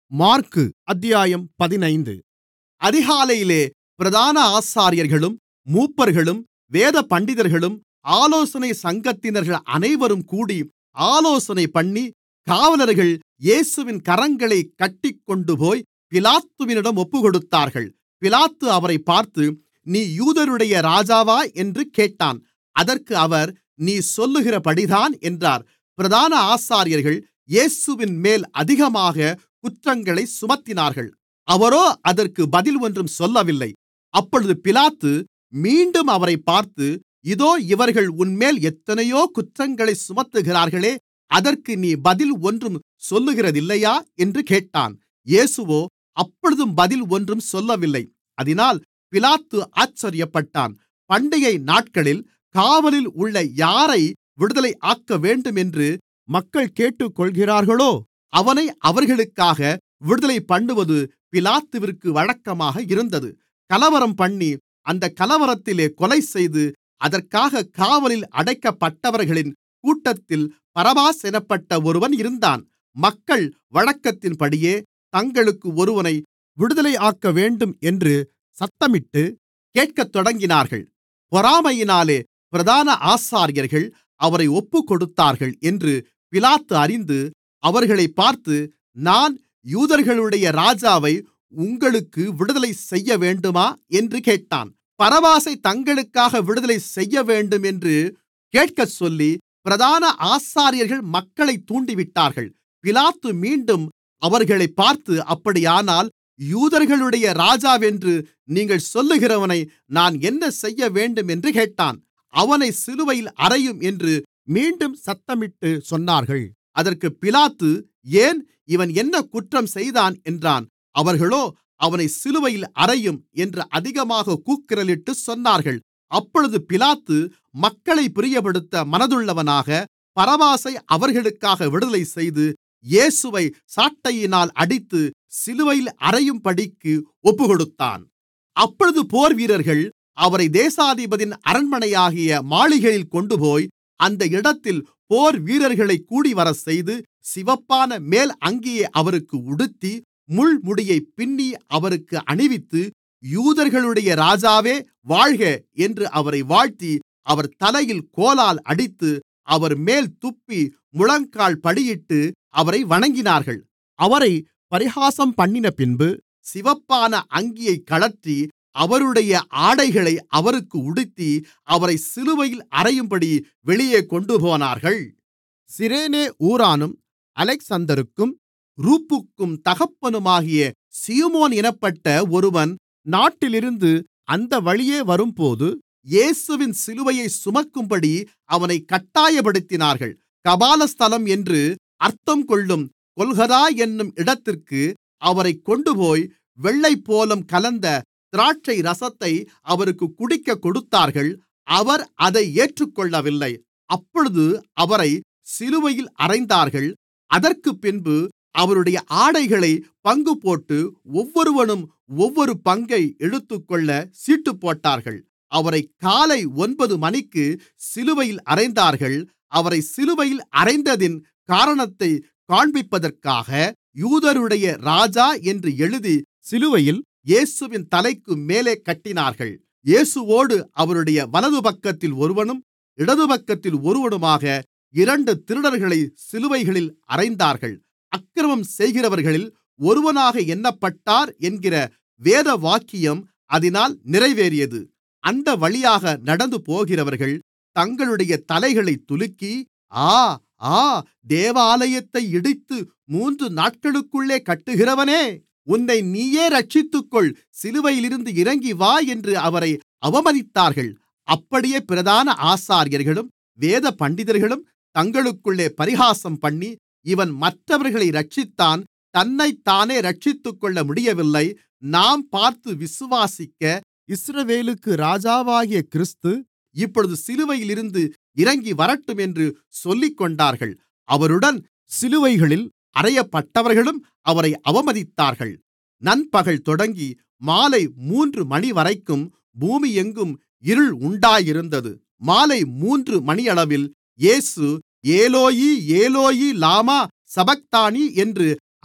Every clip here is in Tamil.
மாற்கு அத்தியாயம் பதினைந்து அதிகாலையிலே பிரதான ஆசாரியர்களும் மூப்பர்களும் வேதபண்டிதர்களும் ஆலோசனைச் சங்கத்தினர்கள் அனைவரும் கூடி ஆலோசனைபண்ணி காவலர்கள் இயேசுவின் கரங்களைக் கட்டிக்கொண்டுபோய் பிலாத்துவினிடம் ஒப்புக்கொடுத்தார்கள் பிலாத்து அவரைப் பார்த்து நீ யூதருடைய ராஜாவா என்று கேட்டான் அதற்கு அவர் நீ சொல்லுகிறபடிதான் என்றார் பிரதான ஆசாரியர்கள் இயேசுவின்மேல் அதிகமாகக் குற்றங்களைச் சுமத்தினார்கள் அவரோ அதற்கு பதில் ஒன்றும் சொல்லவில்லை அப்பொழுது பிலாத்து மீண்டும் அவரைப் பார்த்து இதோ இவர்கள் உன்மேல் எத்தனையோ குற்றங்களைச் சுமத்துகிறார்களே அதற்கு நீ பதில் ஒன்றும் சொல்லுகிறதில்லையா என்று கேட்டான் இயேசுவோ அப்பொழுதும் பதில் ஒன்றும் சொல்லவில்லை அதினால் பிலாத்து ஆச்சரியப்பட்டான் பண்டிகை நாட்களில் காவலில் உள்ள யாரை விடுதலை ஆக்கவேண்டுமென்று மக்கள் கேட்டுக்கொள்கிறார்களோ அவனை அவர்களுக்காக விடுதலைபண்ணுவது பிலாத்துவிற்கு வழக்கமாக இருந்தது கலவரம்பண்ணி அந்தக் கலவரத்திலே கொலைசெய்து அதற்காகக் காவலில் அடைக்கப்பட்டவர்களின் கூட்டத்தில் பரபாஸ் என்னப்பட்ட ஒருவன் இருந்தான் மக்கள் வழக்கத்தின்படியே தங்களுக்கு ஒருவனை விடுதலையாக்கவேண்டும் என்று சத்தமிட்டு கேட்கத்தொடங்கினார்கள் பொறாமையினாலே பிரதான ஆசாரியர்கள் அவரை ஒப்புக்கொடுத்தார்கள் என்று பிலாத்து அறிந்து அவர்களைப் பார்த்து நான் யூதர்களுடைய ராஜாவை உங்களுக்கு விடுதலை செய்யவேண்டுமா என்று கேட்டான் பரபாசை தங்களுக்காக விடுதலை செய்யவேண்டும் என்று கேட்கச்சொல்லி பிரதான ஆசாரியர்கள் மக்களைத் தூண்டிவிட்டார்கள் பிலாத்து மீண்டும் அவர்களைப் பார்த்து அப்படியானால் யூதர்களுடைய ராஜாவென்று நீங்கள் சொல்லுகிறவனை நான் என்ன செய்யவேண்டும் என்று கேட்டான் அவனை சிலுவையில் அறையும் என்று மீண்டும் சத்தமிட்டு சொன்னார்கள் அதற்கு பிலாத்து ஏன் இவன் என்ன குற்றம் செய்தான் என்றான் அவர்களோ அவனை சிலுவையில் அறையும் என்று அதிகமாக கூக்குரலிட்டு சொன்னார்கள் அப்பொழுது பிலாத்து மக்களை பிரியப்படுத்த மனதுள்ளவனாக பரபாசை அவர்களுக்காக விடுதலை செய்து இயேசுவை சாட்டையினால் அடித்து சிலுவையில் அறையும்படிக்கு ஒப்புக்கொடுத்தான் அப்பொழுது போர்வீரர்கள் அவரை தேசாதிபதியின் அரண்மனையாகிய மாளிகையில் கொண்டுபோய் அந்த இடத்தில் போர்வீரர்களைக் கூடிவரச்செய்து சிவப்பான மேல் அங்கியை அவருக்கு உடுத்தி முள்முடியைப் பின்னி அவருக்கு அணிவித்து யூதர்களுடைய ராஜாவே வாழ்க என்று அவரை வாழ்த்தி அவர் தலையில் கோலால் அடித்து அவர்மேல் துப்பி முழங்கால் படியிட்டு அவரை வணங்கினார்கள் அவரை பரிகாசம்பண்ணினபின்பு சிவப்பான அங்கியைக் கழற்றி அவருடைய ஆடைகளை அவருக்கு உடுத்தி அவரை சிலுவையில் அறையும்படி வெளியே கொண்டுபோனார்கள் சிரேனே ஊரானும் அலெக்சந்தருக்கும் ரூப்புக்கும் தகப்பனுமாகிய சீமோன் என்னப்பட்ட ஒருவன் நாட்டிலிருந்து அந்த வழியே வரும்போது இயேசுவின் சிலுவையை சுமக்கும்படி அவனை கட்டாயப்படுத்தினார்கள் கபாலஸ்தலம் என்று அர்த்தம் கொள்ளும் கொல்கதா என்னும் இடத்திற்கு அவரைக் கொண்டுபோய் வெள்ளைப்போளம் கலந்த திராட்சை ரசத்தை அவருக்கு குடிக்கக் கொடுத்தார்கள் அவர் அதை ஏற்றுக்கொள்ளவில்லை அப்பொழுது அவரை சிலுவையில் அறைந்தார்கள் அதற்குப்பின்பு அவருடைய ஆடைகளை பங்குபோட்டு ஒவ்வொருவனும் ஒவ்வொரு பங்கை எடுத்துக்கொள்ள சீட்டுப்போட்டார்கள் அவரை காலை ஒன்பது மணிக்கு சிலுவையில் அறைந்தார்கள் அவரை சிலுவையில் அறைந்ததின் காரணத்தை காண்பிப்பதற்காக யூதருடைய ராஜா என்று எழுதி சிலுவையில் இயேசுவின் தலைக்கு மேலே கட்டினார்கள் இயேசுவோடு அவருடைய வலதுபக்கத்தில் ஒருவனும் இடதுபக்கத்தில் ஒருவனுமாக இரண்டு திருடர்களை சிலுவைகளில் அறைந்தார்கள் அக்கிரமம் செய்கிறவர்களில் ஒருவனாக எண்ணப்பட்டார் என்கிற வேதவாக்கியம் அதினால் நிறைவேறியது அந்த வழியாக நடந்து போகிறவர்கள் தங்களுடைய தலைகளைத் துலுக்கி ஆ ஆ தேவாலயத்தை இடித்து மூன்று நாட்களுக்குள்ளே கட்டுகிறவனே உன்னை நீயே இரட்சித்துக்கொள் சிலுவையிலிருந்து இறங்கி வா என்று அவரை அவமதித்தார்கள் அப்படியே பிரதான ஆசாரியர்களும் வேத பண்டிதர்களும் தங்களுக்குள்ளே பரிகாசம்பண்ணி இவன் மற்றவர்களை இரட்சித்தான் தன்னைத்தானே இரட்சித்துக்கொள்ள முடியவில்லை நாம் பார்த்து விசுவாசிக்க இஸ்ரவேலுக்கு ராஜாவாகிய கிறிஸ்து இப்பொழுது சிலுவையிலிருந்து இறங்கி வரட்டும் என்று சொல்லிக்கொண்டார்கள் அவருடன் சிலுவைகளில் அறையப்பட்டவர்களும் அவரை அவமதித்தார்கள் நண்பகல் தொடங்கி மாலை மூன்று மணிவரைக்கும் பூமியெங்கும் இருள் உண்டாயிருந்தது மாலை மூன்று மணியளவில் இயேசு ஏலோயி ஏலோயி லாமா சபக்தானி என்று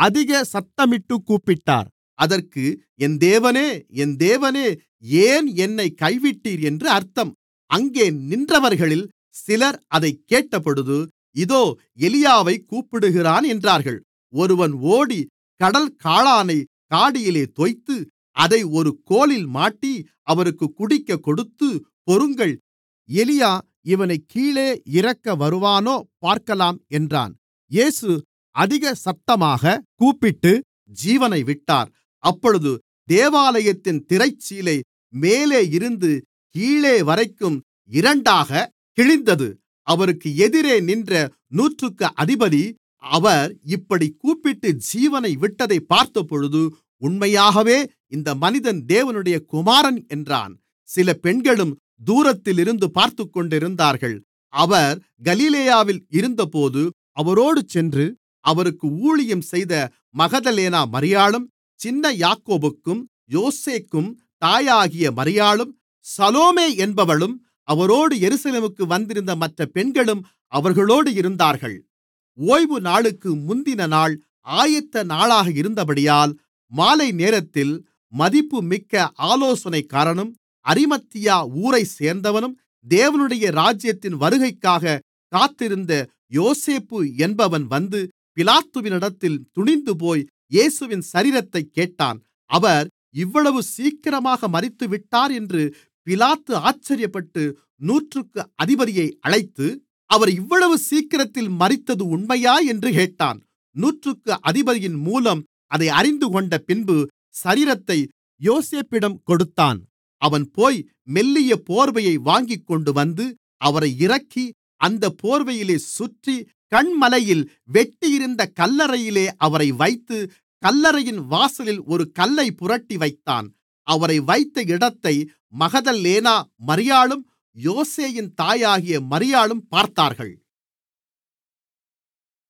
அதிக சத்தமிட்டுக் கூப்பிட்டார் அதற்கு என் தேவனே என் தேவனே ஏன் என்னைக் கைவிட்டீர் என்று அர்த்தம் அங்கே நின்றவர்களில் சிலர் அதைக் கேட்டபொழுது இதோ எலியாவைக் கூப்பிடுகிறான் என்றார்கள் ஒருவன் ஓடி கடல் காளானைக் காடியிலே தோய்த்து அதை ஒரு கோலில் மாட்டி அவருக்குக் குடிக்கக் கொடுத்து பொறுங்கள் எலியா இவனைக் கீழே இறக்க வருவானோ பார்க்கலாம் என்றான் இயேசு அதிக சத்தமாகக் கூப்பிட்டு ஜீவனை விட்டார் அப்பொழுது தேவாலயத்தின் திரைச்சீலை மேலே இருந்து கீழேவரைக்கும் இரண்டாகக் கிழிந்தது அவருக்கு எதிரே நின்ற நூற்றுக்கு அதிபதி அவர் இப்படிக் கூப்பிட்டு ஜீவனை விட்டதைப் பார்த்தபொழுது உண்மையாகவே இந்த மனிதன் தேவனுடைய குமாரன் என்றான் சில பெண்களும் தூரத்திலிருந்து பார்த்துக்கொண்டிருந்தார்கள் அவர் கலிலேயாவில் இருந்தபோது அவரோடு சென்று அவருக்கு ஊழியம் செய்த மகதலேனா மரியாளும் சின்ன யாக்கோபுக்கும் யோசேக்கும் தாயாகிய மரியாளும் சலோமே என்பவளும் அவரோடு எருசலேமுக்கு வந்திருந்த மற்ற பெண்களும் அவர்களோடு இருந்தார்கள் ஓய்வு நாளுக்கு முந்தின நாள் ஆயத்த நாளாக இருந்தபடியால் மாலை நேரத்தில் மதிப்புமிக்க ஆலோசனைக்காரனும் அரிமத்தியா ஊரைச் சேர்ந்தவனும் தேவனுடைய ராஜ்யத்தின் வருகைக்காக காத்திருந்த யோசேப்பு என்பவன் வந்து பிலாத்துவினிடத்தில் துணிந்துபோய் இயேசுவின் சரீரத்தைக் கேட்டான் அவர் இவ்வளவு சீக்கிரமாக மரித்துவிட்டார் என்று பிலாத்து ஆச்சரியப்பட்டு நூற்றுக்கு அதிபதியை அழைத்து அவர் இவ்வளவு சீக்கிரத்தில் மரித்தது உண்மையா என்று கேட்டான் நூற்றுக்கு அதிபதியின் மூலம் அதை அறிந்துகொண்ட பின்பு சரீரத்தை யோசேப்பிடம் கொடுத்தான் அவன் போய் மெல்லிய போர்வையை வாங்கிக்கொண்டு வந்து அவரை இறக்கி அந்தப் போர்வையிலே சுற்றி கன்மலையில் வெட்டியிருந்த கல்லறையிலே அவரை வைத்து கல்லறையின் வாசலில் ஒரு கல்லைப் புரட்டி வைத்தான் அவரை வைத்த இடத்தை மகதலேனா மரியாளும் யோசேயின் தாயாகிய மரியாளும் பார்த்தார்கள்